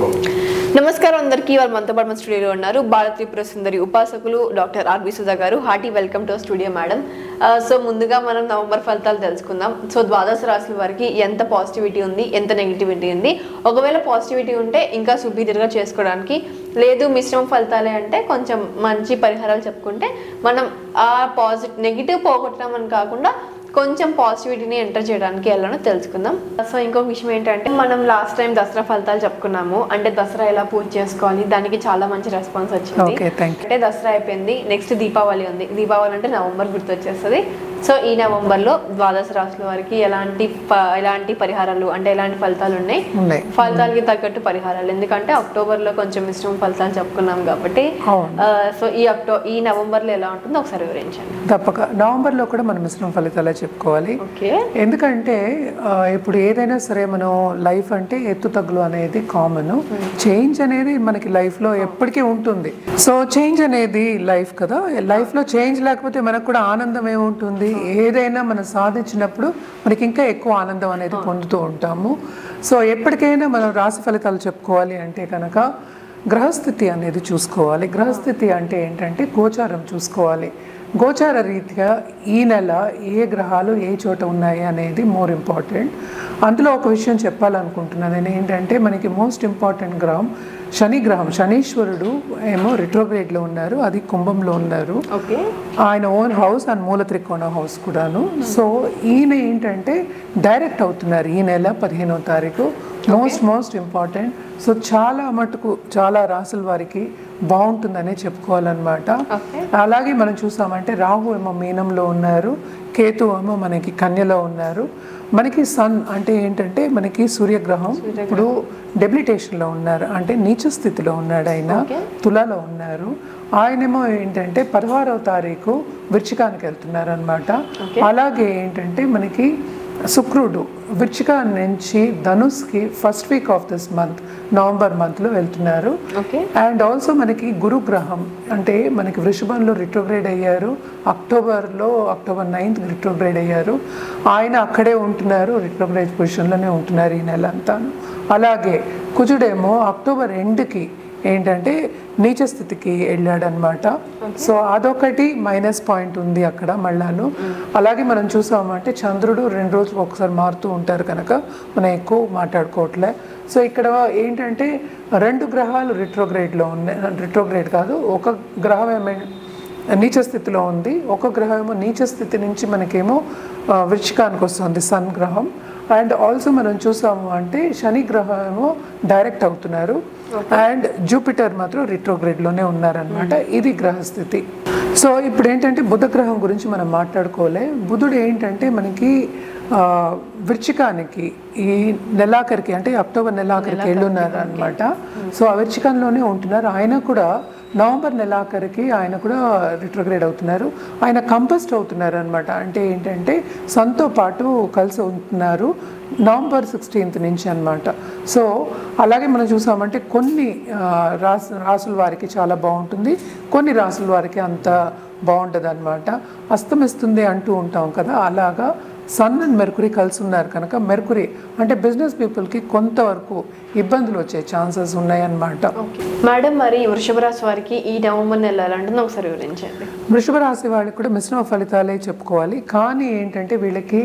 నమస్కారం అందరికీ వాళ్ళు మనతో పాటు మన స్టూడియోలో ఉన్నారు బాల త్రిపుర సుందరి ఉపాసకులు doctor RB Sudha garu hearty welcome to studio madam so ముందుగా మనం నవంబర్ ఫలితాలు తెలుసుకుందాం సో ద్వాదశ రాశుల వారికి ఎంత పాజిటివిటీ ఉంది ఎంత నెగిటివిటీ ఉంది ఒకవేళ పాజిటివిటీ ఉంటే ఇంకా సుపీరియర్గా చేసుకోవడానికి లేదు మిశ్రమ ఫలితాలే అంటే కొంచెం మంచి పరిహారాలు చెప్పుకుంటే మనం ఆ పాజిటివ్ నెగిటివ్ పోగొట్టడం అని కాకుండా కొంచెం పాజిటివిటీని ఎంటర్ చేయడానికి ఎలానో తెలుసుకుందాం సో ఇంకొక విషయం ఏంటంటే మనం లాస్ట్ టైం దసరా ఫలితాలు చెప్పుకున్నాము అంటే దసరా ఎలా పూజ చేసుకోవాలి దానికి చాలా మంచి రెస్పాన్స్ వచ్చింది ఓకే థ్యాంక్ యూ అంటే దసరా అయిపోయింది నెక్స్ట్ దీపావళి ఉంది దీపావళి అంటే నవంబర్ గుర్తొచ్చేస్తుంది సో ఈ నవంబర్లో ద్వాదశ రాశుల వారికి ఎలాంటి ప- ఎలాంటి పరిహారాలు అంటే ఎలాంటి ఫలితాలు ఉన్నాయి ఉన్నాయి ఫలితాలకి తగ్గట్టు పరిహారాలు ఎందుకంటే అక్టోబర్లో కొంచెం మిశ్రమ ఫలితాలు చెప్పుకున్నాం కాబట్టి అవును ఆ, సో ఈ అక్టో ఈ నవంబర్లో ఎలా ఉంటుందో ఒకసారి వివరించండి తప్పక నవంబర్లో కూడా మనం మిశ్రమ ఫలితాలే చెప్పుకోవాలి ఓకే ఎందుకంటే ఆ, ఇప్పుడు ఏదైనా సరే మనం లైఫ్ అంటే ఎత్తు తగ్గులు అనేది కామన్ చేంజ్ అనేది మనకి లైఫ్లో ఎప్పటికీ ఉంటుంది సో చేంజ్ అనేది లైఫ్ కదా లైఫ్లో చేంజ్ లేకపోతే మనకు కూడా ఆనందం ఏముంటుంది ఏదైనా మనం సాధించినప్పుడు మనకి ఇంకా ఎక్కువ ఆనందం అనేది పొందుతూ ఉంటాము సో ఎప్పటికైనా మనం రాశి ఫలితాలు చెప్పుకోవాలి అంటే కనుక గ్రహస్థితి అనేది చూసుకోవాలి గ్రహస్థితి అంటే ఏంటంటే గోచారం చూసుకోవాలి గోచార రీత్యా ఈ నెల ఏ గ్రహాలు ఏ చోట ఉన్నాయి అనేది మోర్ ఇంపార్టెంట్ అందులో ఒక విషయం చెప్పాలనుకుంటున్నాను నేను ఏంటంటే మనకి మోస్ట్ ఇంపార్టెంట్ గ్రహం శని గ్రహం శనీశ్వరుడు ఏమో రిట్రోగ్రేడ్లో ఉన్నారు అది కుంభంలో ఉన్నారు ఓకే ఆయన ఓన్ హౌస్ అండ్ మూల త్రికోణ హౌస్ కూడాను సో ఈయన ఏంటంటే డైరెక్ట్ అవుతున్నారు ఈ నెల పదిహేనవ తారీఖు మోస్ట్ మోస్ట్ ఇంపార్టెంట్ సో చాలా మటుకు చాలా రాసుల వారికి బాగుంటుందనే చెప్పుకోవాలన్నమాట ఓకే అలాగే మనం చూసామంటే రాహు ఏమో మీనంలో ఉన్నారు కేతు ఏమో మనకి కన్యలో ఉన్నారు మనకి సన్ అంటే ఏంటంటే మనకి సూర్యగ్రహం ఇప్పుడు డెబిలిటేషన్లో ఉన్నారు అంటే నీచ స్థితిలో ఉన్నాడు ఆయన Okay. తులాలో ఉన్నారు ఆయనేమో ఏంటంటే పదహారవ తారీఖు వృచ్చికానికి వెళ్తున్నారు అనమాట అలాగే ఏంటంటే మనకి శుక్రుడు వృచ్చిక నుంచి ధనుస్కి first week of this month November మంత్లో వెళ్తున్నారు ఓకే అండ్ ఆల్సో మనకి గురుగ్రహం అంటే మనకి వృషభంలో రిట్రోగ్రేడ్ అయ్యారు అక్టోబర్లో అక్టోబర్ నైన్త్ రిట్రోగ్రేడ్ అయ్యారు ఆయన అక్కడే ఉంటున్నారు రిట్రోగ్రేడ్ పొజిషన్లోనే ఉంటున్నారు ఈ నెల అంతా అలాగే కుజుడేమో అక్టోబర్ ఎండ్కి ఏంటంటే నీచ స్థితికి వెళ్ళాడనమాట సో అదొకటి మైనస్ పాయింట్ ఉంది అక్కడ మళ్ళాను అలాగే మనం చూసామంటే చంద్రుడు రెండు రోజులు ఒకసారి మారుతూ ఉంటారు కనుక మనం ఎక్కువ మాట్లాడుకోవట్లే సో ఇక్కడ ఏంటంటే రెండు గ్రహాలు రిట్రోగ్రేడ్లో ఉన్నాయి రిట్రోగ్రేడ్ కాదు ఒక గ్రహం ఏమైనా నీచ స్థితిలో ఉంది ఒక గ్రహం ఏమో నీచ స్థితి నుంచి మనకేమో ఆ, వృశ్చికానికి వస్తుంది సన్ గ్రహం అండ్ ఆల్సో మనం చూసాము అంటే శని గ్రహం ఏమో డైరెక్ట్ అవుతున్నారు అండ్ జూపిటర్ మాత్రం రిట్రోగ్రేడ్లోనే ఉన్నారనమాట ఇది గ్రహస్థితి సో ఇప్పుడు ఏంటంటే బుధ గ్రహం గురించి మనం మాట్లాడుకోలే బుధుడు ఏంటంటే మనకి ఆ, వృచ్చికానికి ఈ నెలాఖరికి అంటే అక్టోబర్ నెలాఖరికి వెళ్ళున్నారు అనమాట సో ఆ వృచ్చికంలోనే ఉంటున్నారు ఆయన కూడా నవంబర్ నెలాఖరికి ఆయన కూడా రిట్రోగ్రేడ్ అవుతున్నారు ఆయన కంపస్ట్ అవుతున్నారు అనమాట అంటే ఏంటంటే సన్తో పాటు కలిసి ఉంటున్నారు నవంబర్ సిక్స్టీన్త్ నుంచి అన్నమాట సో అలాగే మనం చూసామంటే కొన్ని ఆ, రాసు రాసుల వారికి చాలా బాగుంటుంది కొన్ని రాసుల వారికి అంత బాగుంటుంది అనమాట అస్తమిస్తుంది అంటూ ఉంటాం కదా అలాగా సన్ అండ్ మెర్కురీ కలిసి ఉన్నారు కనుక మెర్కురీ అంటే బిజినెస్ పీపుల్కి కొంతవరకు ఇబ్బందులు వచ్చే ఛాన్సెస్ ఉన్నాయన్నమాట ఓకే మేడం మరి వృషభ రాశి వారికి ఈ నవంబర్ నెల ఎలా ఉంటుందో ఒకసారి వివరించండి వృషభ రాశి వాళ్ళకి కూడా మిశ్రమ ఫలితాలే చెప్పుకోవాలి కానీ ఏంటంటే వీళ్ళకి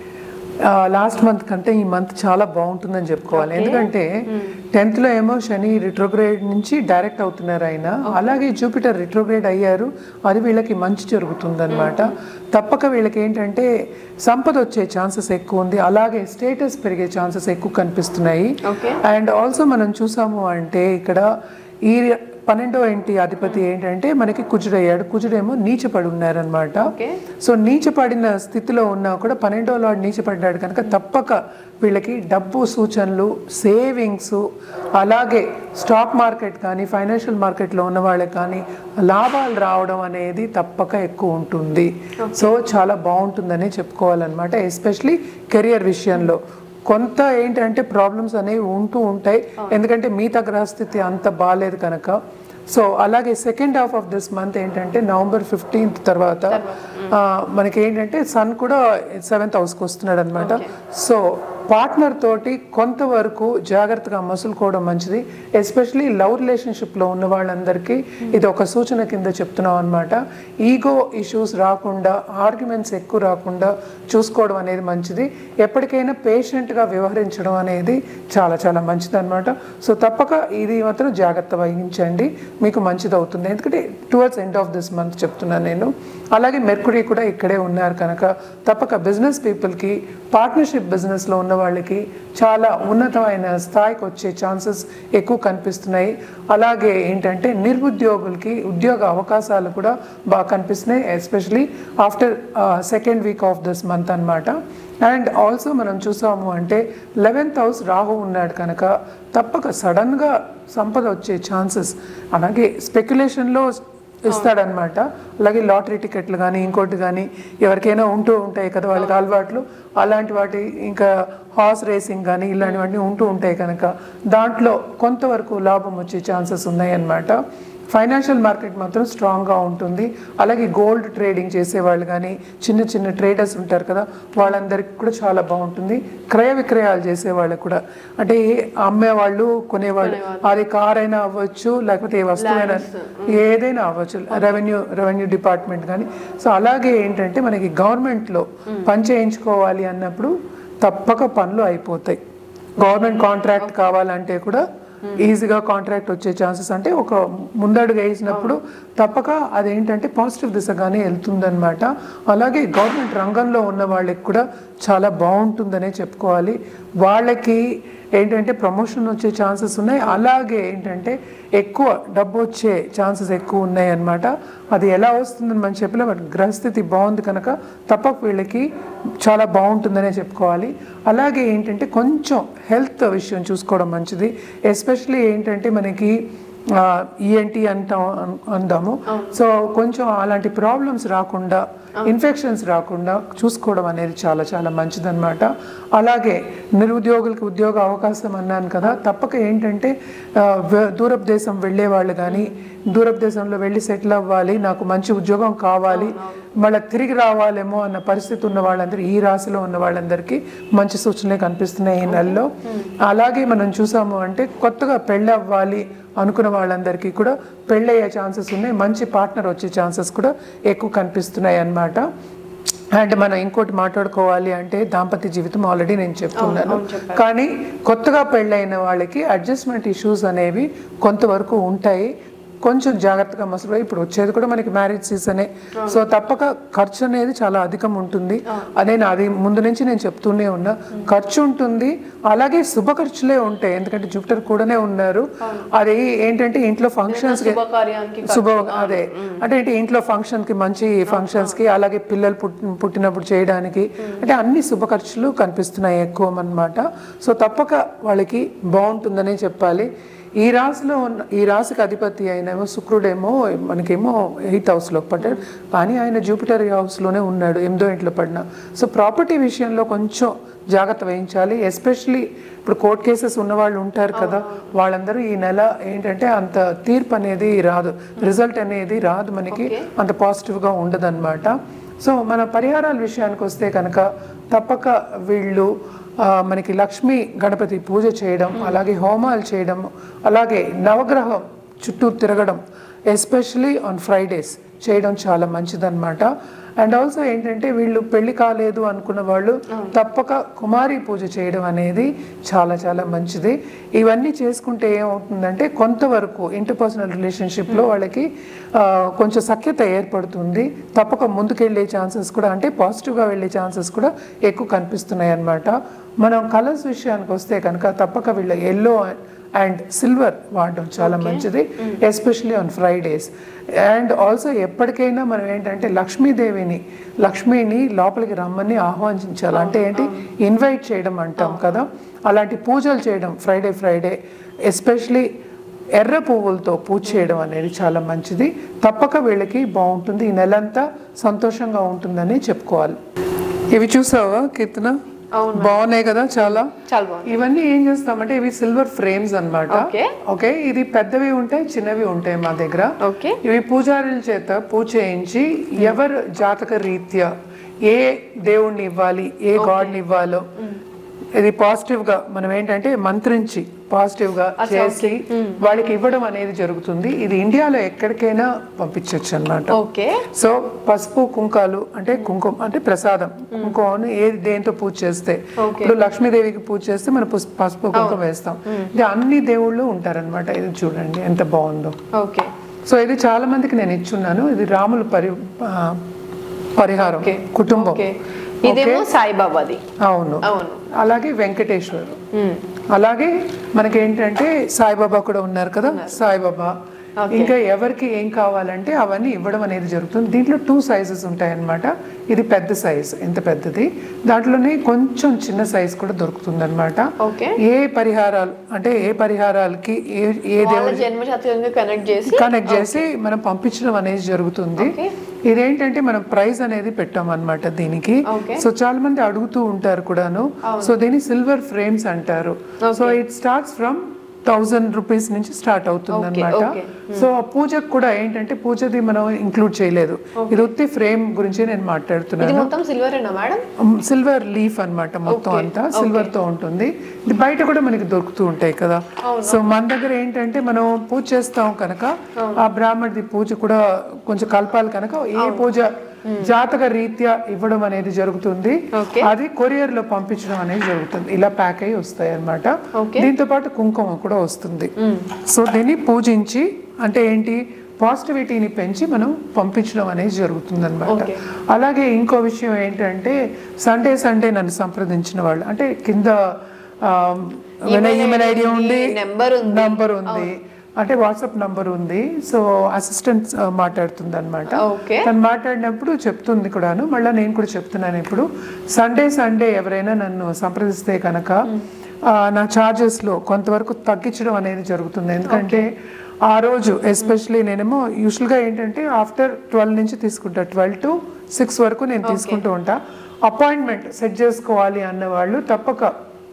లాస్ట్ మంత్ కంటే ఈ మంత్ చాలా బాగుంటుందని చెప్పుకోవాలి ఎందుకంటే టెన్త్ లో ఏమో శని రిట్రోగ్రేడ్ నుంచి డైరెక్ట్ అవుతున్నారు ఆయన అలాగే జూపిటర్ రిట్రోగ్రేడ్ అయ్యారు అది వీళ్ళకి మంచి జరుగుతుందన్నమాట తప్పక వీళ్ళకి ఏంటంటే సంపద వచ్చే ఛాన్సెస్ ఎక్కువ ఉంది అలాగే స్టేటస్ పెరిగే ఛాన్సెస్ ఎక్కువ కనిపిస్తున్నాయి ఓకే అండ్ ఆల్సో మనం చూసాము అంటే ఇక్కడ ఈ పన్నెండో ఇంటి అధిపతి ఏంటంటే మనకి కుజుడయ్యాడు కుజుడేమో నీచపడి ఉన్నారనమాట ఓకే సో నీచపడిన స్థితిలో ఉన్నా కూడా పన్నెండో లార్డ్ నీచపడ్డాడు కనుక తప్పక వీళ్ళకి డబ్బు సూచనలు సేవింగ్స్ అలాగే స్టాక్ మార్కెట్ కానీ ఫైనాన్షియల్ మార్కెట్లో ఉన్న వాళ్ళకి కానీ లాభాలు రావడం అనేది తప్పక ఎక్కువ ఉంటుంది సో చాలా బాగుంటుందని చెప్పుకోవాలన్నమాట ఎస్పెషలీ కెరియర్ విషయంలో కొంత ఏంటంటే ప్రాబ్లమ్స్ అనేవి ఉంటూ ఉంటాయి ఎందుకంటే మిగతా గ్రహస్థితి అంత బాగాలేదు కనుక సో అలాగే second half of this month ఏంటంటే నవంబర్ ఫిఫ్టీన్త్ తర్వాత ఆ, మనకి ఏంటంటే సన్ కూడా సెవెంత్ హౌస్కి వస్తున్నాడు అనమాట సో పార్ట్నర్ తోటి కొంతవరకు జాగ్రత్తగా మసులుకోవడం మంచిది ఎస్పెషలీ లవ్ రిలేషన్షిప్లో ఉన్న వాళ్ళందరికీ ఇది ఒక సూచన కింద చెప్తున్నాం అనమాట ఈగో ఇష్యూస్ రాకుండా ఆర్గ్యుమెంట్స్ ఎక్కువ రాకుండా చూసుకోవడం అనేది మంచిది ఎప్పటికైనా పేషెంట్గా వ్యవహరించడం అనేది చాలా చాలా మంచిది అనమాట సో తప్పక ఇది మాత్రం జాగ్రత్త వహించండి మీకు మంచిది అవుతుంది ఎందుకంటే towards end of this month చెప్తున్నాను నేను అలాగే మెర్కురీ కూడా ఇక్కడే ఉన్నారు కనుక తప్పక బిజినెస్ పీపుల్కి పార్ట్నర్షిప్ బిజినెస్లో ఉన్న వాళ్ళకి చాలా ఉన్నతమైన స్థాయికి వచ్చే ఛాన్సెస్ ఎక్కువ కనిపిస్తున్నాయి అలాగే ఏంటంటే నిరుద్యోగులకి ఉద్యోగ అవకాశాలు కూడా బాగా కనిపిస్తున్నాయి especially after second week of this month అన్నమాట అండ్ ఆల్సో మనం చూసాము అంటే లెవెన్త్ హౌస్ రాహు ఉన్నాడు కనుక తప్పక సడన్గా సంపద వచ్చే ఛాన్సెస్ అలాగే స్పెక్యులేషన్లో ఇస్తాడనమాట అలాగే లాటరీ టికెట్లు కానీ ఇంకోటి కానీ ఎవరికైనా ఉంటూ ఉంటాయి కదా వాళ్ళకి అలవాట్లు అలాంటి వాటి ఇంకా హార్స్ రేసింగ్ కానీ ఇలాంటివన్నీ ఉంటూ ఉంటాయి కనుక దాంట్లో కొంతవరకు లాభం వచ్చే ఛాన్సెస్ ఉన్నాయి అన్నమాట ఫైనాన్షియల్ మార్కెట్ మాత్రం స్ట్రాంగ్గా ఉంటుంది అలాగే గోల్డ్ ట్రేడింగ్ చేసేవాళ్ళు కానీ చిన్న చిన్న ట్రేడర్స్ ఉంటారు కదా వాళ్ళందరికీ కూడా చాలా బాగుంటుంది క్రయ విక్రయాలు చేసేవాళ్ళకి కూడా అంటే అమ్మేవాళ్ళు కొనేవాళ్ళు అది కార్ అయినా అవ్వచ్చు లేకపోతే ఏ వస్తువైనా ఏదైనా అవ్వచ్చు రెవెన్యూ రెవెన్యూ డిపార్ట్మెంట్ కానీ సో అలాగే ఏంటంటే మనకి గవర్నమెంట్లో పని చేయించుకోవాలి అన్నప్పుడు తప్పక పనులు అయిపోతాయి గవర్నమెంట్ కాంట్రాక్ట్ కావాలంటే కూడా ఈజీగా కాంట్రాక్ట్ వచ్చే ఛాన్సెస్ అంటే ఒక ముందడుగు వేసినప్పుడు తప్పక అదేంటంటే పాజిటివ్ దిశగానే వెళ్తుందన్నమాట అలాగే గవర్నమెంట్ రంగంలో ఉన్న వాళ్ళకి కూడా చాలా బాగుంటుందనే చెప్పుకోవాలి వాళ్ళకి ఏంటంటే ప్రమోషన్ వచ్చే ఛాన్సెస్ ఉన్నాయి అలాగే ఏంటంటే ఎక్కువ డబ్బు వచ్చే ఛాన్సెస్ ఎక్కువ ఉన్నాయి అన్నమాట అది ఎలా వస్తుందని మనం చెప్పలే బట్ గ్రహస్థితి బాగుంది కనుక తప్పక వీళ్ళకి చాలా బాగుంటుందనే చెప్పుకోవాలి అలాగే ఏంటంటే కొంచెం హెల్త్ విషయం చూసుకోవడం మంచిది ఎస్పెషలీ ఏంటంటే మనకి ఈఎన్టీ అంటాం అన్- అందాము సో కొంచెం అలాంటి ప్రాబ్లమ్స్ రాకుండా ఇన్ఫెక్షన్స్ రాకుండా చూసుకోవడం అనేది చాలా చాలా మంచిదన్నమాట అలాగే నిరుద్యోగులకి ఉద్యోగ అవకాశం అన్నాను కదా తప్పక ఏంటంటే ఆ, వె- దూరపు దేశం వెళ్ళే వాళ్ళు కానీ దూరపు దేశంలో వెళ్ళి సెటిల్ అవ్వాలి నాకు మంచి ఉద్యోగం కావాలి మళ్ళీ తిరిగి రావాలేమో అన్న పరిస్థితి ఉన్న వాళ్ళందరూ ఈ రాశిలో ఉన్న వాళ్ళందరికీ మంచి సూచనలే కనిపిస్తున్నాయి ఈ నెలలో అలాగే మనం చూసాము అంటే కొత్తగా పెళ్ళి అవ్వాలి అనుకున్న వాళ్ళందరికీ కూడా పెళ్ళయ్యే ఛాన్సెస్ ఉన్నాయి మంచి పార్ట్నర్ వచ్చే ఛాన్సెస్ కూడా ఎక్కువ కనిపిస్తున్నాయి అన్నమాట అండ్ మనం ఇంకోటి మాట్లాడుకోవాలి అంటే దాంపత్య జీవితం ఆల్రెడీ నేను చెప్తున్నాను కానీ కొత్తగా పెళ్ళైన వాళ్ళకి అడ్జస్ట్మెంట్ ఇష్యూస్ అనేవి కొంతవరకు ఉంటాయి కొంచెం జాగ్రత్తగా మసలు ఇప్పుడు వచ్చేది కూడా మనకి మ్యారేజ్ సీజనే సో తప్పక ఖర్చు అనేది చాలా అధికం ఉంటుంది అదే నా- అది ముందు నుంచి నేను చెప్తూనే ఉన్నా ఖర్చు ఉంటుంది అలాగే శుభ ఖర్చులే ఉంటాయి ఎందుకంటే జూపిటర్ కూడానే ఉన్నారు అది ఏంటంటే ఇంట్లో ఫంక్షన్స్ శుభకార్యానికి శుభ అదే అంటే ఏంటి ఇంట్లో ఫంక్షన్ కి మంచి ఫంక్షన్స్ కి అలాగే పిల్లలు పుట్టి పుట్టినప్పుడు చేయడానికి అంటే అన్ని శుభ ఖర్చులు కనిపిస్తున్నాయి ఎక్కువ అన్నమాట సో తప్పక వాళ్ళకి బాగుంటుందనే చెప్పాలి ఈ రాశిలో ఉన్న ఈ రాశికి అధిపతి అయినేమో శుక్రుడేమో మనకేమో ఎయిత్ హౌస్లో పడ్డాడు కానీ ఆయన జూపిటర్ హౌస్లోనే ఉన్నాడు ఎనిమిదో ఇంట్లో పడిన సో ప్రాపర్టీ విషయంలో కొంచెం జాగ్రత్త వహించాలి ఎస్పెషలీ ఇప్పుడు కోర్ట్ కేసెస్ ఉన్న వాళ్ళు ఉంటారు కదా వాళ్ళందరూ ఈ నెల ఏంటంటే అంత తీర్పు అనేది రాదు రిజల్ట్ అనేది రాదు మనకి అంత పాజిటివ్గా ఉండదన్నమాట సో మన పరిహారాల విషయానికి వస్తే కనుక తప్పక వీళ్ళు ఆ, మనకి లక్ష్మీ గణపతి పూజ చేయడం అలాగే హోమాలు చేయడం అలాగే నవగ్రహం చుట్టూ తిరగడం ఎస్పెషలీ ఆన్ ఫ్రైడేస్ చేయడం చాలా మంచిదన్నమాట అండ్ ఆల్సో ఏంటంటే వీళ్ళు పెళ్లి కాలేదు అనుకున్న వాళ్ళు తప్పక కుమారి పూజ చేయడం అనేది చాలా చాలా మంచిది ఇవన్నీ చేసుకుంటే ఏమవుతుందంటే కొంతవరకు ఇంటర్పర్సనల్ రిలేషన్షిప్లో వాళ్ళకి ఆ, కొంచెం సఖ్యత ఏర్పడుతుంది తప్పక ముందుకెళ్ళే ఛాన్సెస్ కూడా అంటే పాజిటివ్గా వెళ్ళే ఛాన్సెస్ కూడా ఎక్కువ కనిపిస్తున్నాయి అన్నమాట మనం కలర్స్ విషయానికి వస్తే కనుక తప్పక వీళ్ళ ఎల్లో అండ్ సిల్వర్ వాడడం చాలా మంచిది especially on Fridays and also ఎప్పటికైనా మనం ఏంటంటే లక్ష్మీదేవిని లక్ష్మిని లోపలికి రమ్మని ఆహ్వానించాలి అంటే ఏంటి ఇన్వైట్ చేయడం అంటాం కదా అలాంటి పూజలు చేయడం ఫ్రైడే ఫ్రైడే ఎస్పెషలీ ఎర్ర పువ్వులతో పూజ చేయడం అనేది చాలా మంచిది తప్పక వీళ్ళకి బాగుంటుంది ఈ నెలంతా సంతోషంగా ఉంటుందని చెప్పుకోవాలి ఇవి చూసావా కీర్తన అవును బాగున్నాయి కదా చాలా చాలా బాగుంది ఇవన్నీ ఏం చేస్తామంటే ఇవి సిల్వర్ ఫ్రేమ్స్ అన్నమాట ఓకే. ఓకే ఇది పెద్దవి ఉంటాయి చిన్నవి ఉంటాయి మా దగ్గర ఓకే ఇవి పూజారుల చేత పూజ చేయించి ఎవరు జాతక రీత్యా ఏ దేవుణ్ణి ఇవ్వాలి ఏ గాడ్ని ఇవ్వాలో ఇది పాజిటివ్ గా మనం ఏంటంటే మంత్రించి పాజిటివ్ గా చేసి వాళ్ళకి ఇవ్వడం అనేది జరుగుతుంది ఇది ఇండియాలో ఎక్కడికైనా పంపించవచ్చు అన్నమాట ఓకే సో పసుపు కుంకాలు అంటే కుంకుమ అంటే ప్రసాదం కుంకుమను ఏది దేంతో పూజ చేస్తే ఇప్పుడు లక్ష్మీదేవికి పూజ చేస్తే మనం పుస్- పసుపు కుంకుమ వేస్తాం ఇది అన్ని దేవుళ్ళు ఉంటారన్నమాట ఇది చూడండి ఎంత బాగుందో ఓకే సో ఇది చాలా మందికి నేను ఇచ్చున్నాను ఇది రాముల పరి ఆ, పరిహారం ఓకే. కుటుంబం ఓకే ఇదేమో సాయిబాబాది అవును అవును అలాగే వెంకటేశ్వరు మ్మ్. అలాగే మనకి ఏంటంటే సాయిబాబా కూడా ఉన్నారు కదా సాయిబాబా ఇంకా ఎవరికి ఏం కావాలంటే అవన్నీ ఇవ్వడం అనేది జరుగుతుంది దీంట్లో టూ సైజెస్ ఉంటాయన్నమాట ఇది పెద్ద సైజ్ ఎంత పెద్దది దాంట్లోనే కొంచెం చిన్న సైజ్ కూడా దొరుకుతుంది అనమాట ఓకే ఏ పరిహారాలు అంటే ఏ పరిహారాలకి ఏ ఏ వాళ్ళ జన్మ జాతకంగా కనెక్ట్ చేసి కనెక్ట్ చేసి మనం పంపించడం అనేది జరుగుతుంది ఓకే ఇదేంటంటే మనం ప్రైస్ అనేది పెట్టాం అనమాట దీనికి ఓకే. సో చాలా మంది అడుగుతూ ఉంటారు కూడాను సో దీని సిల్వర్ ఫ్రేమ్స్ అంటారు so it starts from thousand rupees నుంచి స్టార్ట్ అవుతుంది అనమాట ఓకే. సో ఆ పూజకు కూడా ఏంటంటే పూజది మనం ఇంక్లూడ్ చేయలేదు ఇది ఉత్తి ఫ్రేమ్ గురించి నేను మాట్లాడుతున్నాను ఇది మొత్తం సిల్వరేనా మేడం సిల్వర్ లీఫ్ అన్నమాట మొత్తం అంతా సిల్వర్ తో ఉంటుంది ఇది బయట కూడా మనకి దొరుకుతూ ఉంటాయి కదా సో మన దగ్గర ఏంటంటే మనం పూజ చేస్తాం కనుక ఆ బ్రాహ్మణది పూజ కూడా కొంచెం కలపాలి కనుక ఏ పూజ జాతక రీత్యా ఇవ్వడం అనేది జరుగుతుంది ఓకే. అది కొరియర్ లో పంపించడం అనేది జరుగుతుంది ఇలా ప్యాక్ అయ్యి వస్తాయి అన్నమాట ఓకే. దీంతో పాటు కుంకుమ కూడా వస్తుంది సో దీన్ని పూజించి అంటే ఏంటి పాజిటివిటీని పెంచి మనం పంపించడం అనేది జరుగుతుంది ఓకే. అలాగే ఇంకో విషయం ఏంటంటే సండే సండే నన్ను సంప్రదించిన వాళ్ళు అంటే కింద ఈమెయిల్ ఐడి ఉంది నెంబర్ ఉంది నంబర్ ఉంది అంటే వాట్సాప్ నంబర్ ఉంది సో అసిస్టెంట్ మాట్లాడుతుంది అనమాట ఓకే తను మాట్లాడినప్పుడు చెప్తుంది కూడాను మళ్ళీ నేను కూడా చెప్తున్నాను ఇప్పుడు సండే సండే ఎవరైనా నన్ను సంప్రదిస్తే కనుక ఆ, నా charges లో కొంతవరకు తగ్గించడం అనేది జరుగుతుంది ఎందుకంటే ఆ రోజు ఎస్పెషలీ నేనేమో యూజువల్గా ఏంటంటే ఆఫ్టర్ ట్వెల్వ్ నుంచి తీసుకుంటా ట్వెల్వ్ టు సిక్స్ వరకు నేను తీసుకుంటూ ఉంటా అపాయింట్మెంట్ సెట్ చేసుకోవాలి అన్న వాళ్ళు తప్పక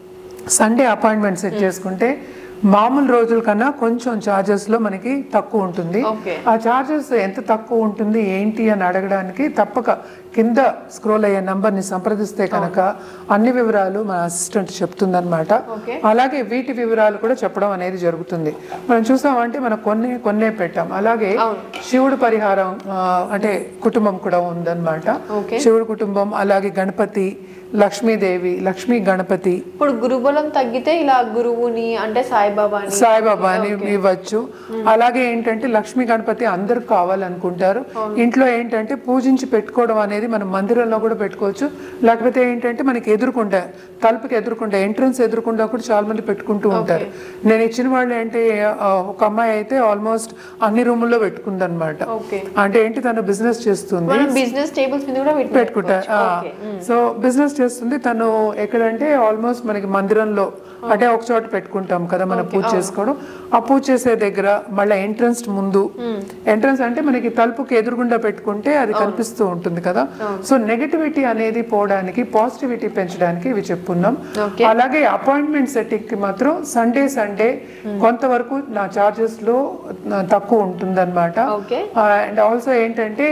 సండే అపాయింట్మెంట్ సెట్ చేసుకుంటే మామూలు రోజుల కన్నా కొంచెం charges లో మనకి తక్కువ ఉంటుంది ఓకే ఆ చార్జెస్ ఎంత తక్కువ ఉంటుంది ఏంటి అని అడగడానికి తప్పక కింద స్క్రోల్ అయ్యే నంబర్ని సంప్రదిస్తే కనుక అన్ని వివరాలు మన అసిస్టెంట్ చెప్తుందన్నమాట ఓకే అలాగే వీటి వివరాలు కూడా చెప్పడం అనేది జరుగుతుంది మనం చూసామంటే మనం కొన్ని కొన్నే పెట్టాం అలాగే శివుడు పరిహారం ఆ, అంటే కుటుంబం కూడా ఉందన్నమాట ఓకే శివుడు కుటుంబం అలాగే గణపతి లక్ష్మీదేవి లక్ష్మీ గణపతి ఇప్పుడు గురుబలం తగ్గితే ఇలా గురువుని అంటే సాయిబాబాని సాయిబాబాని ఇవ్వచ్చు అలాగే ఏంటంటే లక్ష్మీ గణపతి అందరూ కావాలనుకుంటారు ఇంట్లో ఏంటంటే పూజించి పెట్టుకోవడం అనేది మనం మందిరంలో కూడా పెట్టుకోవచ్చు లేకపోతే ఏంటంటే మనకి ఎదురుకుండా తలుపుకి ఎదురుకుండా ఎంట్రన్స్ ఎదురుకుండా కూడా చాలా మంది పెట్టుకుంటూ ఉంటారు నేను ఇచ్చిన వాళ్ళు ఏంటి ఆ, ఒక అమ్మాయి అయితే ఆల్మోస్ట్ అన్ని రూముల్లో పెట్టుకుందన్నమాట ఓకే అంటే ఏంటి తను బిజినెస్ చేస్తుంది మనం బిజినెస్ టేబుల్స్ మీద కూడా వీటిని పెట్టుకుంటా పెట్టుకోవచ్చు. ఓకే. సో బిజినెస్ చేస్తుంది తను ఎక్కడంటే ఆల్మోస్ట్ మనకి మందిరంలో అంటే ఒక చోట పెట్టుకుంటాం కదా మనం పూజ చేసుకోవడం ఆ పూజ చేసే దగ్గర మళ్ళీ ఎంట్రన్స్ ముందు ఎంట్రన్స్ అంటే మనకి తలుపుకి ఎదురుగుండా పెట్టుకుంటే అది కనిపిస్తూ ఉంటుంది కదా సో నెగటివిటీ అనేది పోవడానికి పాజిటివిటీ పెంచడానికి ఇవి చెప్పున్నాం ఓకే. అలాగే అపాయింట్మెంట్ సెట్టింగ్ కి మాత్రం సండే సండే కొంతవరకు నా చార్జెస్ లో ఆ, తక్కువ ఉంటుందన్నమాట ఓకే అండ్ ఆల్సో ఏంటంటే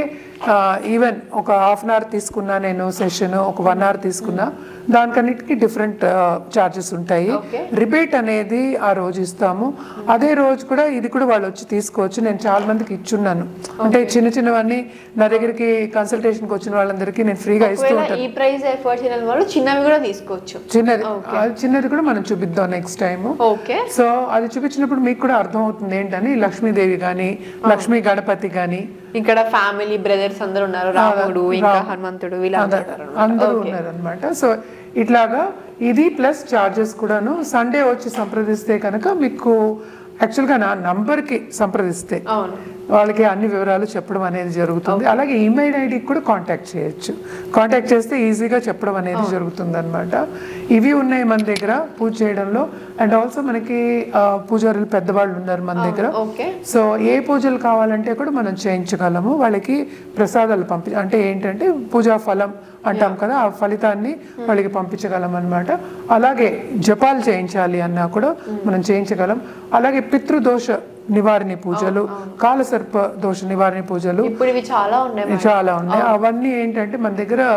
ఈవెన్ ఒక హాఫ్ అన్ అవర్ తీసుకున్నా నేను సెషన్ ఒక వన్ అవర్ తీసుకున్నా దానికన్నిటికీ డిఫరెంట్ చార్జెస్ ఉంటాయి Okay. రిబేట్ అనేది ఆ రోజు ఇస్తాము అదే రోజు కూడా ఇది కూడా వాళ్ళు వచ్చి తీసుకోవచ్చు నేను చాలా మందికి ఇచ్చున్నాను అంటే చిన్న చిన్నవన్నీ నా దగ్గరికి కన్సల్టేషన్కి వచ్చిన వాళ్ళందరికీ నేను ఫ్రీగా ఇస్తూ ఒకవేళ ఉంటాను ఈ ప్రైస్ ఎఫర్ట్ చేయని వాళ్ళు చిన్నవి కూడా తీసుకోవచ్చు చిన్నది అది చిన్నది కూడా మనం చూపిద్దాం నెక్స్ట్ టైం ఓకే సో అది చూపించినప్పుడు మీకు కూడా అర్థం అవుతుంది ఏంటని లక్ష్మీదేవి కానీ లక్ష్మీ గణపతి కానీ ఇక్కడ ఫ్యామిలీ బ్రదర్స్ అందరూ ఉన్నారు రాముడు ఇంకా హనుమంతుడు వీళ్ళందరూ ఉన్నారు అందరూ ఉన్నారు అనమాట సో ఇట్లాగా ఇది ప్లస్ చార్జెస్ కూడాను సండే వచ్చి సంప్రదిస్తే కనుక మీకు యాక్చువల్గా నా నంబర్కి సంప్రదిస్తే అవును వాళ్ళకి అన్ని వివరాలు చెప్పడం అనేది జరుగుతుంది అలాగే ఈమెయిల్ ఐడికి కూడా కాంటాక్ట్ చేయొచ్చు కాంటాక్ట్ చేస్తే ఈజీగా చెప్పడం అనేది జరుగుతుంది అనమాట ఇవి ఉన్నాయి మన దగ్గర పూజ చేయడంలో అండ్ ఆల్సో మనకి ఆ, పూజారులు పెద్దవాళ్ళు ఉన్నారు మన దగ్గర ఓకే సో ఏ పూజలు కావాలంటే కూడా మనం చేయించగలము వాళ్ళకి ప్రసాదాలు పంపి అంటే ఏంటంటే పూజా ఫలం అంటాం కదా ఆ ఫలితాన్ని వాళ్ళకి పంపించగలం అన్నమాట అలాగే జపాలు చేయించాలి అన్నా కూడా మనం చేయించగలం అలాగే పితృదోష నివారణి పూజలు కాలసర్ప దోష నివారణి పూజలు ఇప్పుడు ఇవి చాలా ఉన్నాయి చాలా ఉన్నాయి అవన్నీ ఏంటంటే మన దగ్గర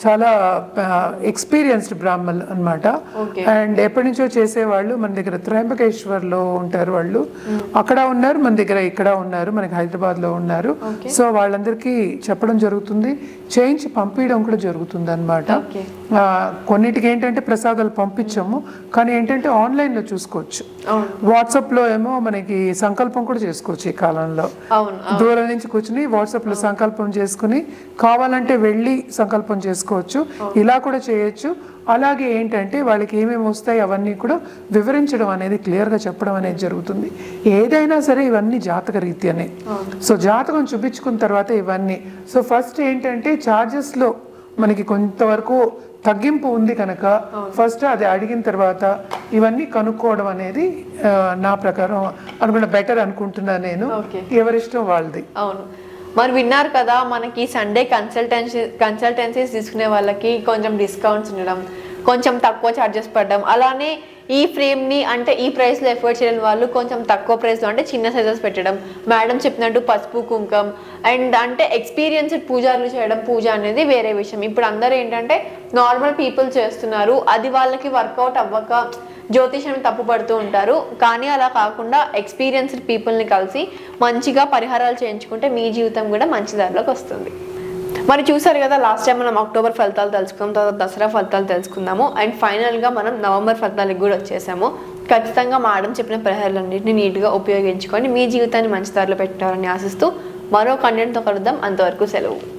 చాలా ఎక్స్పీరియన్స్డ్ బ్రాహ్మణ్ అన్నమాట Okay. అండ్ ఎప్పటి నుంచో చేసేవాళ్ళు మన దగ్గర త్రయంబకేశ్వర్లో ఉంటారు వాళ్ళు అక్కడ ఉన్నారు మన దగ్గర ఇక్కడ ఉన్నారు మనకి హైదరాబాద్లో ఉన్నారు సో వాళ్ళందరికీ చెప్పడం జరుగుతుంది చేయించి పంపించడం కూడా జరుగుతుంది అనమాట Okay. కొన్నిటికి ఏంటంటే ప్రసాదాలు పంపించాము కానీ ఏంటంటే ఆన్లైన్లో చూసుకోవచ్చు అవును వాట్సాప్లో ఏమో మనకి సంకల్పం కూడా చేసుకోవచ్చు ఈ కాలంలో అవును దూరం నుంచి కూర్చుని వాట్సాప్ లో సంకల్పం చేసుకుని కావాలంటే వెళ్ళి సంకల్పం చేసుకోవచ్చు ఇలా కూడా చేయొచ్చు అలాగే ఏంటంటే వాళ్ళకి ఏమేమి వస్తాయి అవన్నీ కూడా వివరించడం అనేది క్లియర్ గా చెప్పడం అనేది జరుగుతుంది ఏదైనా సరే ఇవన్నీ జాతక రీత్యానే సో జాతకం చూపించుకున్న తర్వాత ఇవన్నీ సో ఫస్ట్ ఏంటంటే చార్జెస్ లో మనకి కొంతవరకు తగ్గింపు ఉంది కనుక ఫస్ట్ అది అడిగిన తర్వాత ఇవన్నీ కనుక్కోవడం అనేది ఆ, నా ప్రకారం అనుకున్న బెటర్ అనుకుంటున్నా నేను Okay. ఎవరిష్టం వాళ్ళది అవును మరి విన్నారు కదా మనకి సండే కన్సల్టెన్సీ కన్సల్టెన్సీస్ తీసుకునే వాళ్ళకి కొంచెం డిస్కౌంట్స్ ఉండడం కొంచెం తక్కువ ఛార్జెస్ పడడం అలానే ఈ ఫ్రేమ్ని అంటే ఈ ప్రైస్లో ఎఫర్ట్ చేయని వాళ్ళు కొంచెం తక్కువ ప్రైస్లో అంటే చిన్న సైజెస్ పెట్టడం మేడం చెప్పినట్టు పసుపు కుంకం అండ్ అంటే ఎక్స్పీరియన్స్డ్ పూజారులు చేయడం పూజ అనేది వేరే విషయం ఇప్పుడు అందరూ ఏంటంటే నార్మల్ పీపుల్ చేస్తున్నారు అది వాళ్ళకి వర్కౌట్ అవ్వక జ్యోతిషం తప్పుపడుతూ ఉంటారు కానీ అలా కాకుండా ఎక్స్పీరియన్స్డ్ పీపుల్ని కలిసి మంచిగా పరిహారాలు చేయించుకుంటే మీ జీవితం కూడా మంచి దారిలోకి వస్తుంది మరి చూసారు కదా లాస్ట్ టైం మనం అక్టోబర్ ఫలితాలు తెలుసుకున్నాం తర్వాత దసరా ఫలితాలు తెలుసుకుందాము అండ్ ఫైనల్గా మనం నవంబర్ ఫలితాలకు కూడా వచ్చేసాము ఖచ్చితంగా మేడం చెప్పిన పరిహారాలన్నింటినీ నీట్గా ఉపయోగించుకొని మీ జీవితాన్ని మంచి దారిలో పెట్టారని ఆశిస్తూ మరో కంటెంట్తో కలుద్దాం అంతవరకు సెలవు